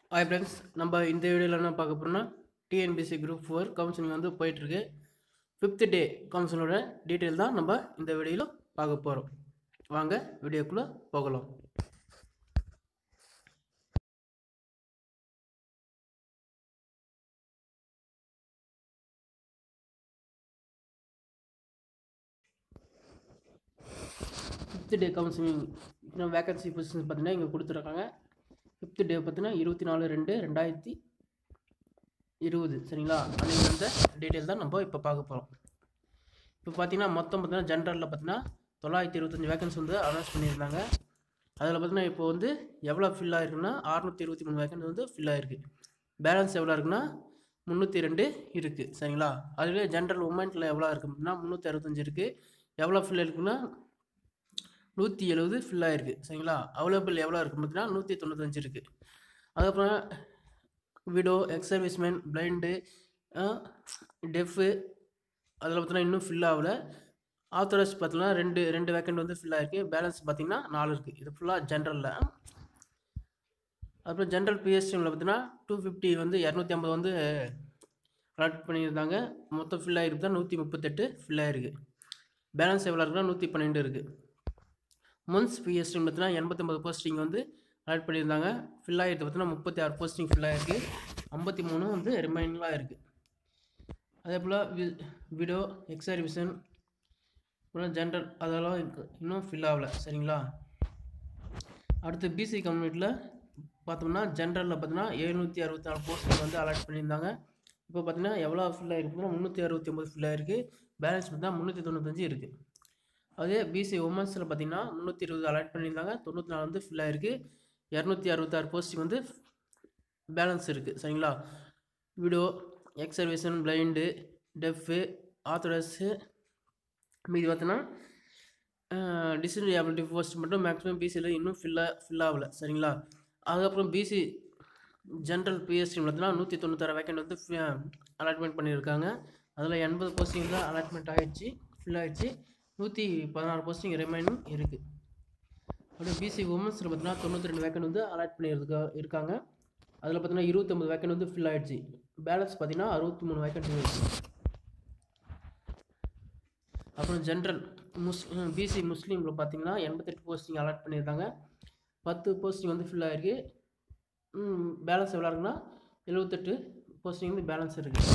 hi friends நம்ம இந்த வீடியோவில் என்ன பார்க்க போகிறோம்னா டிஎன்பிசி குரூப் ஃபோர் கவுன்சிலிங் வந்து போயிட்டுருக்கு ஃபிஃப்த் டே கவுன்சிலோட டீட்டெயில் தான் நம்ம இந்த வீடியோவில் பார்க்க போகிறோம் வாங்க வீடியோக்குள்ளே போகலாம் ஃபிஃப்த் டே கவுன்சிலிங் இன்னும் வேகன்சி பொசிஷன் பார்த்தீங்கன்னா இங்கே கொடுத்துருக்காங்க ஃபிஃப்த் டே பார்த்தீங்கன்னா இருபத்தி நாலு ரெண்டு ரெண்டாயிரத்தி இருபது சரிங்களா அன்றைக்கி அந்த டீட்டெயில் தான் நம்ம இப்போ பார்க்க போகிறோம் இப்போ பார்த்தீங்கன்னா மொத்தம் பார்த்தீங்கன்னா ஜென்ரலில் பார்த்தீங்கன்னா தொள்ளாயிரத்தி இருபத்தஞ்சி வேகன்சி வந்து அனௌன்ஸ் பண்ணியிருந்தாங்க அதில் பார்த்தீங்கன்னா இப்போ வந்து எவ்வளோ ஃபில் ஆயிருக்குன்னா அறுநூற்றி இருபத்தி மூணு வேகன்சி வந்து ஃபில் ஆயிருக்கு பேலன்ஸ் எவ்வளோ இருக்குன்னா முந்நூற்றி ரெண்டு இருக்குது சரிங்களா அதுவே ஜென்ரல் உமன்ஸில் எவ்வளோ இருக்குது அப்படின்னா முந்நூற்றி அறுபத்தஞ்சு இருக்குது எவ்வளோ ஃபில் இருக்குன்னா நூற்றி எழுபது ஃபில் ஆயிருக்கு சரிங்களா அவைலபிள் எவ்வளோ இருக்குது பார்த்தீங்கன்னா நூற்றி தொண்ணூத்தஞ்சு இருக்குது அதுக்கப்புறம் widow ex serviceman blind deaf அதில் பார்த்தீங்கன்னா இன்னும் ஃபில் ஆகல ஆத்தரைஸ் பார்த்தீங்கன்னா ரெண்டு ரெண்டு வேக்கண்ட் வந்து ஃபில் ஆயிருக்கு பேலன்ஸ் பார்த்தீங்கன்னா நாலு இருக்குது இது ஃபுல்லாக ஜென்ரலில் அப்புறம் ஜென்ரல் பிஎஸ்டிஎம்மில் பார்த்தீங்கன்னா டூ ஃபிஃப்டி வந்து இரநூத்தி ஐம்பது வந்து அலாட் பண்ணியிருந்தாங்க மொத்தம் ஃபில் ஆகிருக்கு தான் நூற்றி முப்பத்தெட்டு ஃபில் ஆகிருக்கு பேலன்ஸ் எவ்வளோ இருக்குன்னா நூற்றி பன்னெண்டு இருக்குது முன்ஸ் பிஎஸ்டிஎம் பார்த்தீங்கன்னா எண்பத்தொம்பது போஸ்டிங் வந்து அலாட் பண்ணியிருந்தாங்க ஃபில் ஆகிருக்கு பார்த்தீங்கன்னா முப்பத்தி ஆறு போஸ்டிங் ஃபில் ஆகிருக்கு ஐம்பத்தி மூணு வந்து ரிமைனிங்காக இருக்குது அதே போல் வி விடோ எக்ஸர்விஷன் அப்புறம் ஜென்ரல் அதெல்லாம் இருக்கு இன்னும் ஃபில் ஆகலை சரிங்களா அடுத்து பிசி கம்யூனிட்டியில் பார்த்தோம்னா ஜென்ரலில் பார்த்தீங்கன்னா எழுநூற்றி அறுபத்தி நாலு போஸ்டிங் வந்து அலாட் பண்ணியிருந்தாங்க இப்போ பார்த்தீங்கன்னா எவ்வளோ ஃபில் ஆகிருக்கு முந்நூற்றி அறுபத்தி ஒம்பது ஃபில் ஆகிருக்கு பேலன்ஸ் பார்த்தீங்கன்னா முந்நூற்றி தொண்ணூத்தஞ்சு இருக்குது அதே பிசி உமன்ஸில் பார்த்தீங்கன்னா முந்நூற்றி இருபது அலாட் பண்ணியிருந்தாங்க தொண்ணூற்றி நாலு வந்து ஃபில் ஆகிருக்கு இரநூத்தி அறுபத்தாறு போஸ்டிங் வந்து பேலன்ஸ் இருக்குது சரிங்களா விடோ எக்ஸர்வேஷன் பிளைண்டு டெஃப்பு ஆத்தரஸு மீதி பார்த்தோன்னா டிசபிலிட்டி போஸ்ட் மட்டும் மேக்ஸிமம் பிசியில் இன்னும் ஃபில்லாக ஃபில் ஆகலை சரிங்களா அதுக்கப்புறம் பிசி ஜென்ரல் பிஎஸ்டி பார்த்தீங்கன்னா நூற்றி தொண்ணூத்தாறு வேக்கண்ட் வந்து அலாட்மெண்ட் பண்ணியிருக்காங்க அதில் எண்பது போஸ்டிங் தான் அலாட்மெண்ட் ஆகிடுச்சு ஃபில் ஆகிடுச்சு நூற்றி பதினாறு போஸ்டிங் ரிமைனிங் இருக்குது அப்படியே பிசி உமன்ஸில் பார்த்தீங்கன்னா தொண்ணூற்றி ரெண்டு வேக்கண்ட் வந்து அலாட் பண்ணியிருக்கா இருக்காங்க அதில் பார்த்தீங்கன்னா இருபத்தொம்பது வேக்கண்ட் வந்து ஃபில் ஆகிடுச்சு பேலன்ஸ் பார்த்தீங்கன்னா அறுபத்தி மூணு வேக்கண்ட் இருக்குது அப்புறம் ஜென்ரல் முஸ் பிசி முஸ்லீமில் பார்த்தீங்கன்னா எண்பத்தெட்டு போஸ்டிங் அலாட் பண்ணியிருக்காங்க பத்து போஸ்டிங் வந்து ஃபில் ஆகிருக்கு பேலன்ஸ் எவ்வளோ இருக்குன்னா எழுபத்தெட்டு போஸ்டிங் வந்து பேலன்ஸ் இருக்குது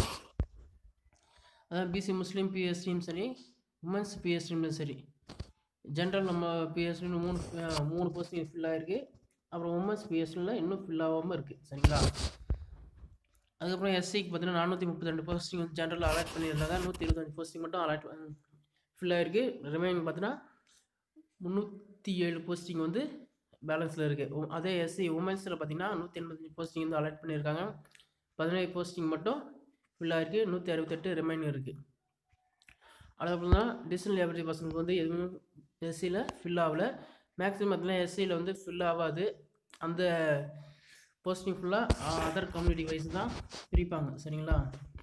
அதான் பிசி முஸ்லீம் பிஎஸ்டியும் சரி உமன்ஸ் பிஎஸ்டியும் சரி ஜென்ரல் நம்ம பிஎஸ்டின்னு மூணு மூணு போஸ்டிங் ஃபில் ஆகிருக்கு அப்புறம் உமன்ஸ் பிஎஸ்டியில் இன்னும் ஃபில் ஆகாமல் இருக்குது சரிங்களா அதுக்கப்புறம் எஸ்சிக்கு பார்த்தீங்கன்னா நானூற்றி முப்பத்தி ரெண்டு போஸ்டிங் வந்து ஜென்ரல் அலாட் பண்ணியிருந்தாங்க நூற்றி இருபத்தஞ்சு போஸ்டிங் மட்டும் அலாட் ஃபில் ஆகிருக்கு ரிமைனிங் பார்த்தீங்கன்னா முந்நூற்றி ஏழு போஸ்டிங் வந்து பேலன்ஸில் இருக்குது அதே எஸ்சி உமன்ஸில் பார்த்தீங்கன்னா நூற்றி எண்பத்தஞ்சு போஸ்டிங் வந்து அலாட் பண்ணியிருக்காங்க பதினேழு போஸ்டிங் மட்டும் ஃபில் ஆகிருக்கு நூற்றி அறுபத்தெட்டு ரிமைனிங் இருக்குது அதுக்கப்புறம் தான் டிஸ்டல் லேபரேட்டரி பர்சனுக்கு வந்து எதுவும் எஸ்சியில் ஃபில் ஆகலை மேக்ஸிமம் பார்த்தீங்கன்னா எஸ்சியில் வந்து ஃபில் ஆகாது அந்த போஸ்டிங் ஃபுல்லாக அதர் கம்யூனிட்டி வைஸ் தான் பிரிப்பாங்க சரிங்களா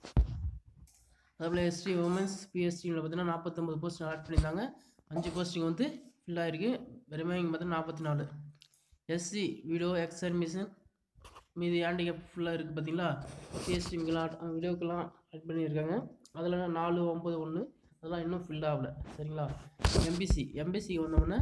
அதுபோல் எஸ்டி உமன்ஸ் பிஎஸ்டியில் பார்த்தீங்கன்னா நாற்பத்தொம்பது போஸ்டிங் அலாட் பண்ணியிருந்தாங்க அஞ்சு போஸ்டிங் வந்து ஃபில் ஆகிருக்கு ரிமைனிங் பார்த்தீங்கன்னா நாற்பத்தி நாலு எஸ்சி வீடியோ எக்ஸ் அட்மிஷன் மீதி ஹேண்டிகேப் ஃபுல்லாக இருக்குது பார்த்தீங்களா பிஎஸ்டிங்கெலாம் வீடியோக்கெல்லாம் ஆட் பண்ணியிருக்காங்க அதில் நாலு ஒம்பது ஒன்று அதெல்லாம் இன்னும் ஃபில் ஆகலை சரிங்களா எம்பிசி எம்பிசி வந்தோடனே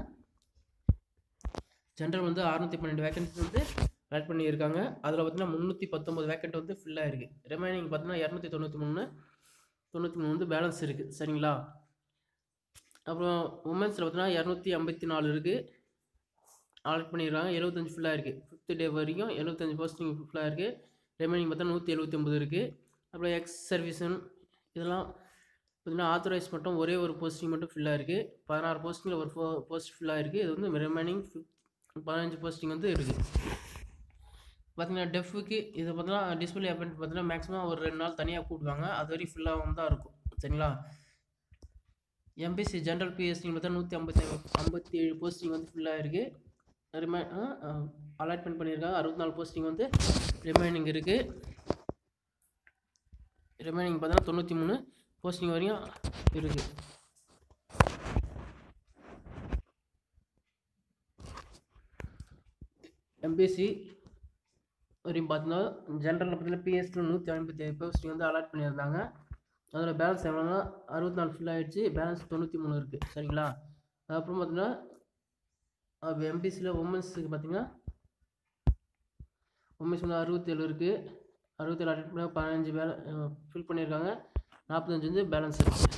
ஜென்ரல் வந்து அறுநூற்றி பன்னெண்டு வேக்கன்சி வந்து ஆட் பண்ணியிருக்காங்க அதில் பார்த்தீங்கன்னா முந்நூற்றி பத்தொம்பது வேக்கண்ட் வந்து ஃபில் ஆகிருக்கு ரிமைனிங் பார்த்தீங்கன்னா இரநூத்தி தொண்ணூற்றி மூணு தொண்ணூற்றி மூணு வந்து பேலன்ஸ் இருக்குது சரிங்களா அப்புறம் உமன்ஸில் பார்த்தீங்கன்னா இரநூத்தி ஐம்பத்தி நாலு இருக்குது ஆல்ட் பண்ணியிருக்காங்க எழுபத்தஞ்சு ஃபுல்லாக இருக்குது ஃபிஃப்த் டே வரைக்கும் எழுபத்தஞ்சு போஸ்டிங் ஃபுல்லாக இருக்குது ரிமைனிங் பார்த்தா நூற்றி எழுபத்தி ஒம்பது இருக்குது அப்புறம் எக்ஸ் சர்வீஸன் இதெல்லாம் பார்த்தீங்கன்னா ஆத்தரைஸ் மட்டும் ஒரே ஒரு போஸ்டிங் மட்டும் ஃபில்லாக இருக்குது பதினாறு போஸ்டிங்கில் ஒரு ஃபோ போஸ்ட் ஃபில்லாக இருக்குது இது வந்து ரிமைனிங் ஃபிஃப்த் பதினஞ்சு போஸ்டிங் வந்து இருக்குது பார்த்தீங்கன்னா டெஃபுக்கு இதை பார்த்தீங்கன்னா டிஸ்பிளே அப்டேட் பார்த்தீங்கன்னா மேக்ஸிமம் ஒரு ரெண்டு நாள் தனியாக கூப்பிடுவாங்க அது வரைக்கும் ஃபுல்லாகவும் தான் இருக்கும் சரிங்களா எம்பிசி ஜென்ரல் பிஎஸ்டிங் பார்த்தா நூற்றி ஐம்பத்தி ஐம்பத்தி ஏழு போஸ்டிங் வந்து ஃபுல்லாக இருக்குது ரிமை அலாட்மெண்ட் பண்ணியிருக்காங்க அறுபத்தி நாலு போஸ்டிங் வந்து ரிமைனிங் இருக்குது ரிமைனிங் பார்த்தீங்கன்னா தொண்ணூற்றி மூணு போஸ்டிங் வரையும் இருக்குது எம்பிசி வரையும் பார்த்தீங்கன்னா ஜென்ரலில் பார்த்தீங்கன்னா பிஎஸ்டியில் நூற்றி ஐம்பத்தி ஏழு போஸ்டிங் வந்து அலாட் பண்ணியிருந்தாங்க அதில் பேலன்ஸ் எவ்வளோனா அறுபத்தி நாலு ஃபில் ஆகிடுச்சு பேலன்ஸ் தொண்ணூற்றி மூணு இருக்குது சரிங்களா அப்புறம் பார்த்தீங்கன்னா எம்பிசியில் உமன்ஸுக்கு பார்த்தீங்கன்னா உமன்ஸ் வந்து அறுபத்தேழு இருக்குது அறுபத்தேழு அட்டெண்ட் பண்ண பதினஞ்சு பேல ஃபில் பண்ணியிருக்காங்க நாற்பத்தஞ்சு வந்து பேலன்ஸ் இருக்குது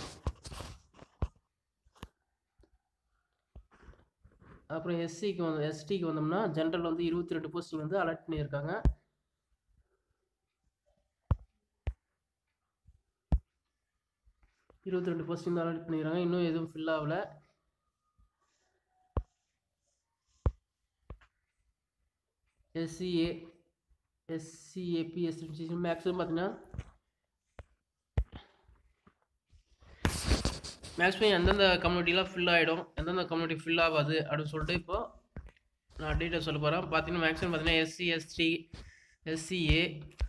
அப்புறம் எஸ்சிக்கு வந்து எஸ்டிக்கு வந்தோம்னா ஜென்ரல் வந்து இருபத்தி ரெண்டு போஸ்டிங் வந்து அலாட் பண்ணியிருக்காங்க இருபத்தி ரெண்டு போஸ்டிங் தான் அலாட் பண்ணிக்கிறாங்க இன்னும் எதுவும் ஃபில் ஆகல எஸ்சிஏ எஸ்சிஏபி எஸ்சி மேக்ஸிமம் பார்த்தீங்கன்னா மேக்ஸிமம் எந்தெந்த கம்யூனிட்டிலாம் ஃபில் ஆகிடும் எந்தெந்த கம்யூனிட்டி ஃபில் ஆகாது அப்படின்னு சொல்லிட்டு இப்போ நான் டீட்டெயில் சொல்ல போகிறேன் பார்த்தீங்கன்னா மேக்ஸிமம் பார்த்தீங்கன்னா எஸ்சி எஸ்டி எஸ்சிஏ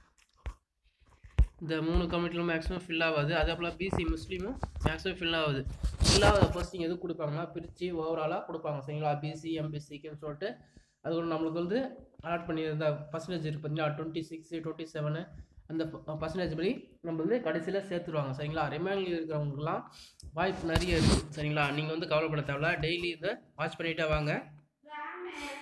இந்த மூணு கம்யூனிட்டிலும் மேக்ஸிமம் ஃபில் ஆகாது அதே போல் பிசி முஸ்லீமும் மேக்ஸிமம் ஃபில் ஆகுது ஃபில் ஆகாத போஸ்டிங் எது கொடுப்பாங்கன்னா பிரித்து ஓவராலாக கொடுப்பாங்க சரிங்களா பிசி எம்பிசிக்குன்னு சொல்லிட்டு அது கூட நம்மளுக்கு வந்து அலாட் பண்ணியிருந்த பர்சன்டேஜ் இருக்குது பார்த்தீங்களா டுவெண்ட்டி சிக்ஸ் டுவெண்ட்டி செவனு அந்த பர்சன்டேஜ் படி நம்ம வந்து கடைசியில் சேர்த்துருவாங்க சரிங்களா ரிமைனிங் இருக்கிறவங்களுக்குலாம் வாய்ப்பு நிறைய இருக்குது சரிங்களா நீங்கள் வந்து கவலைப்பட தேவையில்ல டெய்லி இதை வாட்ச் பண்ணிகிட்டே வாங்க